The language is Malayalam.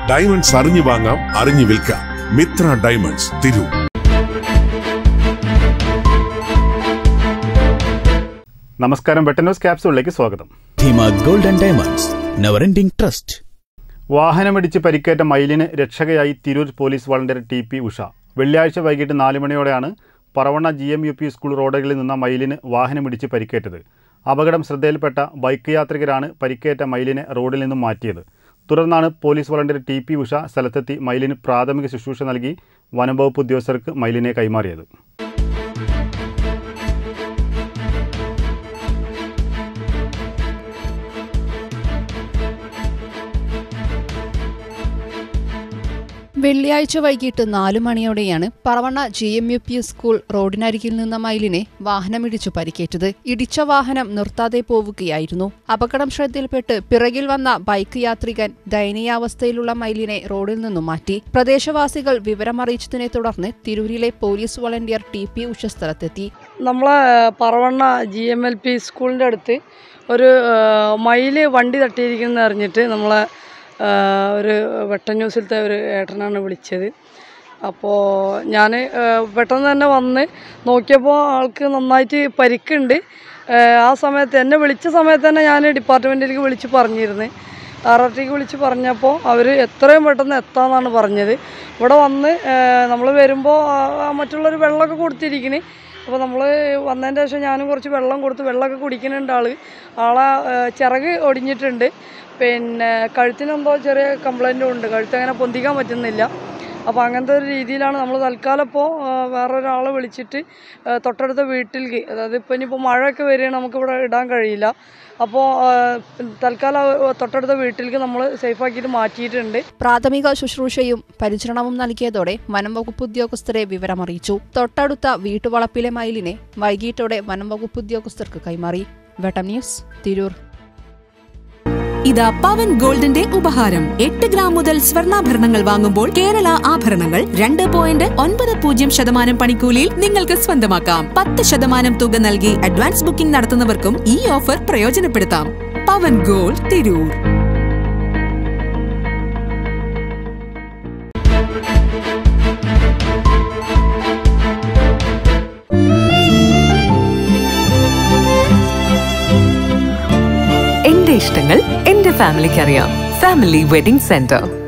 ഡയമണ്ട്സ് അറിഞ്ഞു വാങ്ങാം അറിഞ്ഞു വിൽക്കാം മിത്ര ഡയമണ്ട്സ് തിരൂർ നമസ്കാരം വെട്ടന്യൂസ് ക്യാപ്സൂളിലേക്ക് സ്വാഗതം Dheema gold and diamonds never ending trust വാഹനമിടിച്ച് പരിക്കേറ്റ മയിലിന് രക്ഷകയായി Tirur police volunteer T P Usha വെള്ളിയാഴ്ച വൈകിട്ട് നാല് മണിയോടെയാണ് Paravanna G M U P school റോഡുകളിൽ നിന്ന മയിലിന് വാഹനമിടിച്ച് പരിക്കേറ്റത് അപകടം ശ്രദ്ധയിൽപ്പെട്ട ബൈക്ക് യാത്രികരാണ് പരിക്കേറ്റ മയിലിനെ റോഡിൽ നിന്നും മാറ്റിയത് തുടർന്നാണ് police volunteer T P Usha സ്ഥലത്തെത്തി മയിലിന് പ്രാഥമിക ശുശ്രൂഷ നൽകി വനംവകുപ്പ് ഉദ്യോഗസ്ഥർക്ക് മയിലിനെ കൈമാറിയത് വെള്ളിയാഴ്ച വൈകിട്ട് നാലു മണിയോടെയാണ് Paravanna G M U P school റോഡിനരികിൽ നിന്ന മയിലിനെ വാഹനമിടിച്ചു പരിക്കേറ്റത് ഇടിച്ച വാഹനം നിർത്താതെ പോവുകയായിരുന്നു അപകടം ശ്രദ്ധയിൽപ്പെട്ട് പിറകിൽ വന്ന ബൈക്ക് യാത്രികൻ ദയനീയാവസ്ഥയിലുള്ള മയിലിനെ റോഡിൽ നിന്നും മാറ്റി പ്രദേശവാസികൾ വിവരമറിയിച്ചതിനെ തുടർന്ന് തിരൂരിലെ police volunteer T P Usha സ്ഥലത്തെത്തി നമ്മളെ Paravanna G M L P സ്കൂളിൻ്റെ അടുത്ത് ഒരു മയിൽ വണ്ടി തട്ടിയിരിക്കുന്നത് അറിഞ്ഞിട്ട് നമ്മളെ ആ, ഒരു വെട്ട ന്യൂസിലത്തെ ഒരു ഏട്ടനാണ് വിളിച്ചത് അപ്പോൾ ഞാൻ പെട്ടെന്ന് തന്നെ വന്ന് നോക്കിയപ്പോൾ ആൾക്ക് നന്നായിട്ട് പരിക്കുണ്ട് ആ, ആ സമയത്ത് എന്നെ വിളിച്ച സമയത്ത് തന്നെ ഞാൻ ഡിപ്പാർട്ട്മെൻറ്റിലേക്ക് വിളിച്ച് പറഞ്ഞിരുന്നു ആർ ആർ ടിക്ക് വിളിച്ച് പറഞ്ഞപ്പോൾ അവർ എത്രയും പെട്ടെന്ന് എത്താമെന്നാണ് പറഞ്ഞത് ഇവിടെ വന്ന് നമ്മൾ വരുമ്പോൾ മറ്റുള്ളവർ വെള്ളമൊക്കെ കൊടുത്തിരിക്കണ് അപ്പോൾ നമ്മൾ വന്നതിൻ്റെ ശേഷം ഞാനും കുറച്ച് വെള്ളം കൊടുത്ത് വെള്ളമൊക്കെ കുടിക്കുന്നുണ്ട് ആള് ആളെ ആ, ചിറക് ഒടിഞ്ഞിട്ടുണ്ട് പിന്നെ കഴുത്തിനെന്തോ ചെറിയ കംപ്ലൈൻറ്റും ഉണ്ട് കഴുത്ത് അങ്ങനെ പൊന്തിക്കാൻ പറ്റുന്നില്ല അപ്പോൾ അങ്ങനത്തെ ഒരു രീതിയിലാണ് നമ്മൾ തൽക്കാലം ഇപ്പോൾ വേറൊരാളെ വിളിച്ചിട്ട് ആ, തൊട്ടടുത്ത വീട്ടിലേക്ക് അതായത് ഇപ്പോൾ ഇനിയിപ്പോൾ മഴയൊക്കെ വരികയാണ് നമുക്കിവിടെ ഇടാൻ കഴിയില്ല അപ്പോൾ ആ, തൽക്കാലം ആ തൊട്ടടുത്ത വീട്ടിലേക്ക് നമ്മൾ സേഫാക്കിയിട്ട് മാറ്റിയിട്ടുണ്ട് പ്രാഥമിക ശുശ്രൂഷയും പരിചരണവും നൽകിയതോടെ വനം വകുപ്പ് ഉദ്യോഗസ്ഥരെ വിവരമറിയിച്ചു തൊട്ടടുത്ത വീട്ടുവളപ്പിലെ മയിലിനെ വൈകിട്ടോടെ വനം വകുപ്പ് ഉദ്യോഗസ്ഥർക്ക് കൈമാറി വെട്ടം ന്യൂസ് തിരൂർ ഇതാ പവൻ ഗോൾഡിന്റെ ഉപഹാരം എട്ട് ഗ്രാം മുതൽ സ്വർണ്ണാഭരണങ്ങൾ വാങ്ങുമ്പോൾ കേരള ആഭരണങ്ങൾ രണ്ട് പോയിന്റ് ഒൻപത് പൂജ്യം ശതമാനം പണിക്കൂലിയിൽ നിങ്ങൾക്ക് സ്വന്തമാക്കാം പത്ത് ശതമാനം തുക നൽകി അഡ്വാൻസ് ബുക്കിംഗ് നടത്തുന്നവർക്കും ഈ ഓഫർ പ്രയോജനപ്പെടുത്താം പവൻ ഗോൾഡ് തിരൂർ എന്റെ ഇഷ്ടങ്ങൾ എന്റെ ഫാമിലിക്ക് അറിയാം ഫാമിലി വെഡിംഗ് സെന്റർ